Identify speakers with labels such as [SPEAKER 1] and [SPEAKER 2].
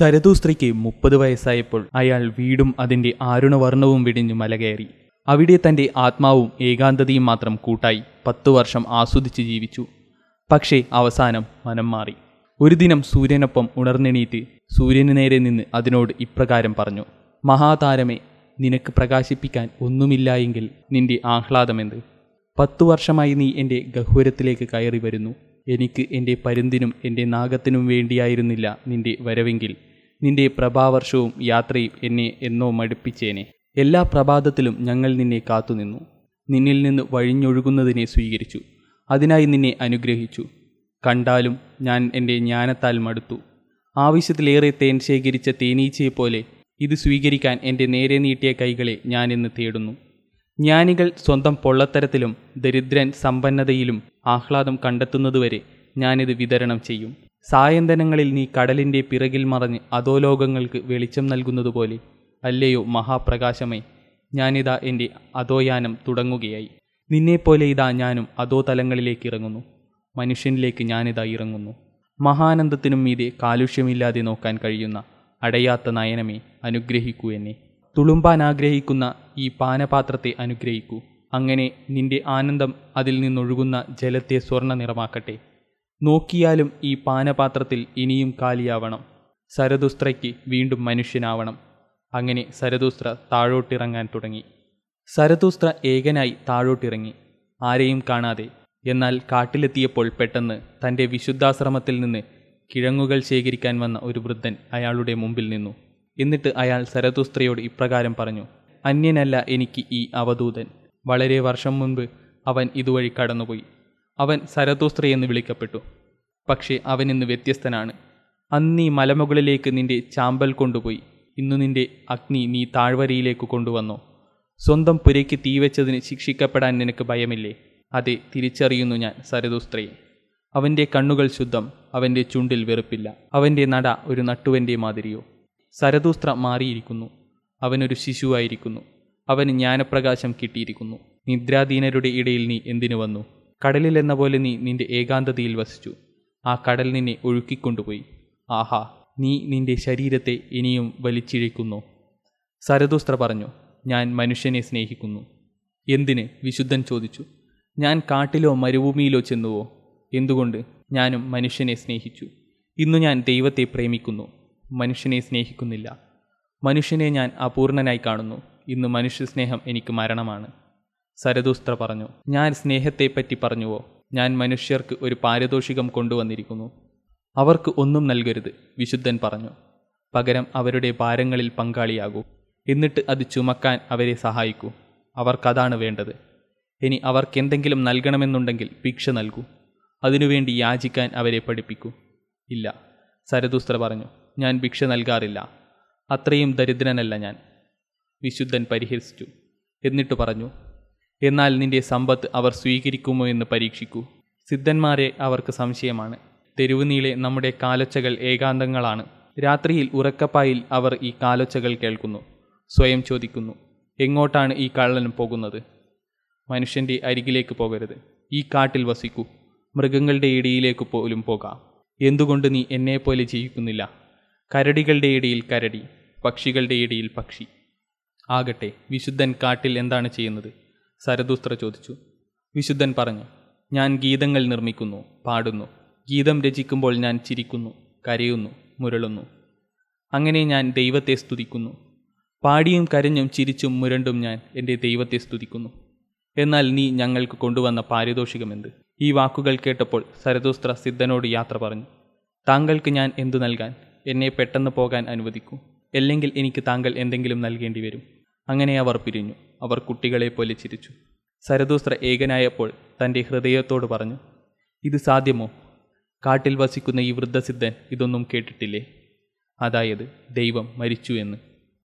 [SPEAKER 1] സരതൂസ്ത്രീക്ക് മുപ്പത് വയസ്സായപ്പോൾ അയാൾ വീടും അതിൻ്റെ ആരുണവർണ്ണവും വെടിഞ്ഞു മലകയറി അവിടെ തൻ്റെ ആത്മാവും ഏകാന്തതയും മാത്രം കൂട്ടായി പത്തു വർഷം ആസ്വദിച്ച് ജീവിച്ചു പക്ഷേ അവസാനം മനം മാറി ഒരു ദിനം സൂര്യനൊപ്പം ഉണർന്നെണീറ്റ് സൂര്യന് നേരെ നിന്ന് അതിനോട് ഇപ്രകാരം പറഞ്ഞു മഹാതാരമേ നിനക്ക് പ്രകാശിപ്പിക്കാൻ ഒന്നുമില്ലായെങ്കിൽ നിന്റെ ആഹ്ലാദമെന്ത് പത്തു വർഷമായി നീ എൻ്റെ ഗഹ്വരത്തിലേക്ക് കയറി വരുന്നു എനിക്ക് എൻ്റെ പരുന്തിനും എൻ്റെ നാഗത്തിനും വേണ്ടിയായിരുന്നില്ല നിന്റെ വരവെങ്കിൽ നിന്റെ പ്രഭാവർഷവും യാത്രയും എന്നെ എന്നോ മടുപ്പിച്ചേനെ എല്ലാ പ്രഭാതത്തിലും ഞങ്ങൾ നിന്നെ കാത്തുനിന്നു നിന്നിൽ നിന്ന് വഴിഞ്ഞൊഴുകുന്നതിനെ സ്വീകരിച്ചു അതിനായി നിന്നെ അനുഗ്രഹിച്ചു കണ്ടാലും ഞാൻ എൻ്റെ ജ്ഞാനത്താൽ മടുത്തു ആവശ്യത്തിലേറെ തേൻ ശേഖരിച്ച തേനീച്ചയെപ്പോലെ ഇത് സ്വീകരിക്കാൻ എൻ്റെ നേരെ നീട്ടിയ കൈകളെ ഞാനിന്ന് തേടുന്നു ജ്ഞാനികൾ സ്വന്തം പൊള്ളത്തരത്തിലും ദരിദ്രൻ സമ്പന്നതയിലും ആഹ്ലാദം കണ്ടെത്തുന്നതുവരെ ഞാനിത് വിതരണം ചെയ്യും സായന്തനങ്ങളിൽ നീ കടലിൻ്റെ പിറകിൽ മറഞ്ഞ് അധോലോകങ്ങൾക്ക് വെളിച്ചം നൽകുന്നതുപോലെ അല്ലയോ മഹാപ്രകാശമേ ഞാനിതാ എൻ്റെ അധോയാനം തുടങ്ങുകയായി നിന്നെപ്പോലെ ഇതാ ഞാനും അധോ തലങ്ങളിലേക്ക് ഇറങ്ങുന്നു മനുഷ്യനിലേക്ക് ഞാനിതാ ഇറങ്ങുന്നു മഹാനന്ദത്തിനും മീതെ കാലുഷ്യമില്ലാതെ നോക്കാൻ കഴിയുന്ന അടയാത്ത നയനമേ അനുഗ്രഹിക്കൂ എന്നെ തുളുമ്പാൻ ആഗ്രഹിക്കുന്ന ഈ പാനപാത്രത്തെ അനുഗ്രഹിക്കൂ അങ്ങനെ നിന്റെ ആനന്ദം അതിൽ നിന്നൊഴുകുന്ന ജലത്തെ സ്വർണ്ണ നിറമാക്കട്ടെ നോക്കിയാലും ഈ പാനപാത്രത്തിൽ ഇനിയും കാലിയാവണം സരതുസ്ത്രയ്ക്ക് വീണ്ടും മനുഷ്യനാവണം അങ്ങനെ സരതുസ്ത്ര താഴോട്ടിറങ്ങാൻ തുടങ്ങി സരതുസ്ത്ര ഏകനായി താഴോട്ടിറങ്ങി ആരെയും കാണാതെ എന്നാൽ കാട്ടിലെത്തിയപ്പോൾ പെട്ടെന്ന് തൻ്റെ വിശുദ്ധാശ്രമത്തിൽ നിന്ന് കിഴങ്ങുകൾ ശേഖരിക്കാൻ വന്ന ഒരു വൃദ്ധൻ അയാളുടെ മുമ്പിൽ നിന്നു എന്നിട്ട് അയാൾ സരതുസ്ത്രയോട് ഇപ്രകാരം പറഞ്ഞു അന്യനല്ല എനിക്ക് ഈ അവധൂതൻ വളരെ വർഷം മുൻപ് അവൻ ഇതുവഴി കടന്നുപോയി അവൻ സരതുസ്ത്ര എന്ന് വിളിക്കപ്പെട്ടു പക്ഷേ അവൻ ഇന്ന് വ്യത്യസ്തനാണ് അന്നീ മലമുകളിലേക്ക് നിന്റെ ചാമ്പൽ കൊണ്ടുപോയി ഇന്നു നിന്റെ അഗ്നി നീ താഴ്വരയിലേക്ക് കൊണ്ടുവന്നോ സ്വന്തം പുരയ്ക്ക് തീവെച്ചതിന് ശിക്ഷിക്കപ്പെടാൻ നിനക്ക് ഭയമില്ലേ അതെ തിരിച്ചറിയുന്നു ഞാൻ സരതുസ്ത്രയെ അവൻ്റെ കണ്ണുകൾ ശുദ്ധം അവൻ്റെ ചുണ്ടിൽ വെറുപ്പില്ല അവൻ്റെ നട ഒരു നട്ടുവൻ്റെ മാതിരിയോ സരതുസ്ത്ര മാറിയിരിക്കുന്നു അവനൊരു ശിശുവായിരിക്കുന്നു അവന് ജ്ഞാനപ്രകാശം കിട്ടിയിരിക്കുന്നു നിദ്രാധീനരുടെ ഇടയിൽ നീ എന്തിനു വന്നു കടലിൽ എന്ന പോലെ നീ നിന്റെ ഏകാന്തതയിൽ വസിച്ചു ആ കടൽ നിന്നെ ഒഴുക്കിക്കൊണ്ടുപോയി ആഹാ നീ നിന്റെ ശരീരത്തെ ഇനിയും വലിച്ചിഴയ്ക്കുന്നു സരതുസ്ത്ര പറഞ്ഞു ഞാൻ മനുഷ്യനെ സ്നേഹിക്കുന്നു എന്തിന് വിശുദ്ധൻ ചോദിച്ചു ഞാൻ കാട്ടിലോ മരുഭൂമിയിലോ ചെന്നുവോ എന്തുകൊണ്ട് ഞാനും മനുഷ്യനെ സ്നേഹിച്ചു ഇന്നു ഞാൻ ദൈവത്തെ പ്രേമിക്കുന്നു മനുഷ്യനെ സ്നേഹിക്കുന്നില്ല മനുഷ്യനെ ഞാൻ അപൂർണനായി കാണുന്നു ഇന്ന് മനുഷ്യസ്നേഹം എനിക്ക് മരണമാണ് സരതുസ്ത്ര പറഞ്ഞു ഞാൻ സ്നേഹത്തെപ്പറ്റി പറഞ്ഞുവോ ഞാൻ മനുഷ്യർക്ക് ഒരു പാരിതോഷികം കൊണ്ടുവന്നിരിക്കുന്നു അവർക്ക് ഒന്നും നൽകരുത് വിശുദ്ധൻ പറഞ്ഞു പകരം അവരുടെ ഭാരങ്ങളിൽ പങ്കാളിയാകൂ എന്നിട്ട് അത് ചുമക്കാൻ അവരെ സഹായിക്കൂ അവർക്കതാണ് വേണ്ടത് ഇനി അവർക്കെന്തെങ്കിലും നൽകണമെന്നുണ്ടെങ്കിൽ ഭിക്ഷ നൽകൂ അതിനുവേണ്ടി യാചിക്കാൻ അവരെ പഠിപ്പിക്കൂ ഇല്ല സരതുസ്ത്ര പറഞ്ഞു ഞാൻ ഭിക്ഷ നൽകാറില്ല അത്രയും ദരിദ്രനല്ല ഞാൻ വിശുദ്ധൻ പരിഹസിച്ചു എന്നിട്ട് പറഞ്ഞു എന്നാൽ നിന്റെ സമ്പത്ത് അവർ സ്വീകരിക്കുമോ എന്ന് പരീക്ഷിക്കൂ സിദ്ധന്മാരെ അവർക്ക് സംശയമാണ് തെരുവുനീളെ നമ്മുടെ കാലൊച്ചകൾ ഏകാന്തങ്ങളാണ് രാത്രിയിൽ ഉറക്കപ്പായിൽ അവർ ഈ കാലൊച്ചകൾ കേൾക്കുന്നു സ്വയം ചോദിക്കുന്നു എങ്ങോട്ടാണ് ഈ കള്ളൻ പോകുന്നത് മനുഷ്യൻ്റെ അരികിലേക്ക് പോകരുത് ഈ കാട്ടിൽ വസിക്കൂ മൃഗങ്ങളുടെ ഇടയിലേക്ക് പോലും പോകാം എന്തുകൊണ്ട് നീ എന്നെപ്പോലെ ജീവിക്കുന്നില്ല കരടികളുടെ ഇടയിൽ കരടി പക്ഷികളുടെ ഇടയിൽ പക്ഷി ആകട്ടെ വിശുദ്ധൻ കാട്ടിൽ എന്താണ് ചെയ്യുന്നത് സരദുസ്ത്ര ചോദിച്ചു വിശുദ്ധൻ പറഞ്ഞു ഞാൻ ഗീതങ്ങൾ നിർമ്മിക്കുന്നു പാടുന്നു ഗീതം രചിക്കുമ്പോൾ ഞാൻ ചിരിക്കുന്നു കരയുന്നു മുരളുന്നു അങ്ങനെ ഞാൻ ദൈവത്തെ സ്തുതിക്കുന്നു പാടിയും കരഞ്ഞും ചിരിച്ചും മുരണ്ടും ഞാൻ എൻ്റെ ദൈവത്തെ സ്തുതിക്കുന്നു എന്നാൽ നീ ഞങ്ങൾക്ക് കൊണ്ടുവന്ന പാരിതോഷികമെന്ത് ഈ വാക്കുകൾ കേട്ടപ്പോൾ സരദുസ്ത്ര സിദ്ധനോട് യാത്ര പറഞ്ഞു താങ്കൾക്ക് ഞാൻ എന്തു നൽകാൻ എന്നെ പെട്ടെന്ന് പോകാൻ അനുവദിക്കൂ അല്ലെങ്കിൽ എനിക്ക് താങ്കൾ എന്തെങ്കിലും നൽകേണ്ടി വരും അങ്ങനെ അവർ പിരിഞ്ഞു അവർ കുട്ടികളെ പോലെ ചിരിച്ചു സരദുസ്ത്ര ഏകനായപ്പോൾ തൻ്റെ ഹൃദയത്തോട് പറഞ്ഞു ഇത് സാധ്യമോ കാട്ടിൽ വസിക്കുന്ന ഈ വൃദ്ധസിദ്ധൻ ഇതൊന്നും കേട്ടിട്ടില്ലേ അതായത് ദൈവം മരിച്ചു എന്ന്